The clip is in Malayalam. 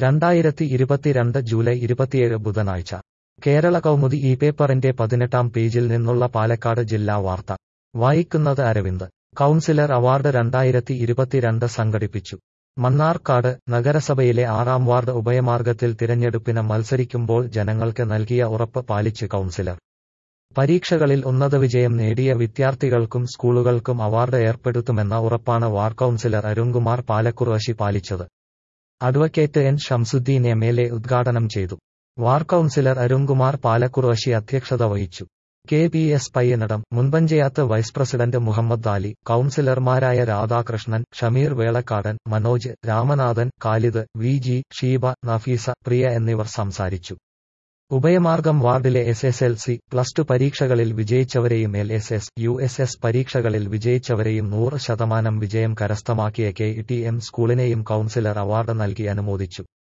രണ്ടായിരത്തി ഇരുപത്തിരണ്ട് ജൂലൈ ഇരുപത്തിയേഴ് ബുധനാഴ്ച കേരള കൗമുദി ഈ പേപ്പറിന്റെ പതിനെട്ടാം പേജിൽ നിന്നുള്ള പാലക്കാട് ജില്ലാ വാർത്ത വായിക്കുന്നത് അരവിന്ദ് കൗൺസിലർ അവാർഡ് രണ്ടായിരത്തി ഇരുപത്തിരണ്ട് സംഘടിപ്പിച്ചു മണ്ണാർക്കാട് നഗരസഭയിലെ ആറാം വാർഡ് ഉഭയമാർഗത്തിൽ തിരഞ്ഞെടുപ്പിന് മത്സരിക്കുമ്പോൾ ജനങ്ങൾക്ക് നൽകിയ ഉറപ്പ് പാലിച്ച് കൗൺസിലർ പരീക്ഷകളിൽ ഉന്നത വിജയം നേടിയ വിദ്യാർത്ഥികൾക്കും സ്കൂളുകൾക്കും അവാർഡ് ഏർപ്പെടുത്തുമെന്ന ഉറപ്പാണ് വാർ കൗൺസിലർ അരുൺകുമാർ പാലക്കുറുവശി പാലിച്ചത് advocate N Shamsuddin M L A ഉദ്ഘാടനം ചെയ്തു വാർ കൗൺസിലർ അരുൺകുമാർ പാലക്കുറുവശി അധ്യക്ഷത വഹിച്ചു കെ പി എസ് പയ്യനടം മുൻപഞ്ചായത്ത് വൈസ് പ്രസിഡന്റ് മുഹമ്മദ് അലി കൗൺസിലർമാരായ രാധാകൃഷ്ണൻ ഷമീർ വേളക്കാടൻ മനോജ് രാമനാഥൻ ഖാലിദ് വി ജി ഷീബ നഫീസ പ്രിയ എന്നിവർ സംസാരിച്ചു ഉഭയമാർഗം വാർഡിലെ S S L C plus two പരീക്ഷകളിൽ വിജയിച്ചവരെയും L S S U S S പരീക്ഷകളിൽ വിജയിച്ചവരെയും നൂറ് ശതമാനം വിജയം കരസ്ഥമാക്കിയ കെ ടി എം സ്കൂളിനെയും കൗൺസിലർ അവാർഡ് നൽകി അനുമോദിച്ചു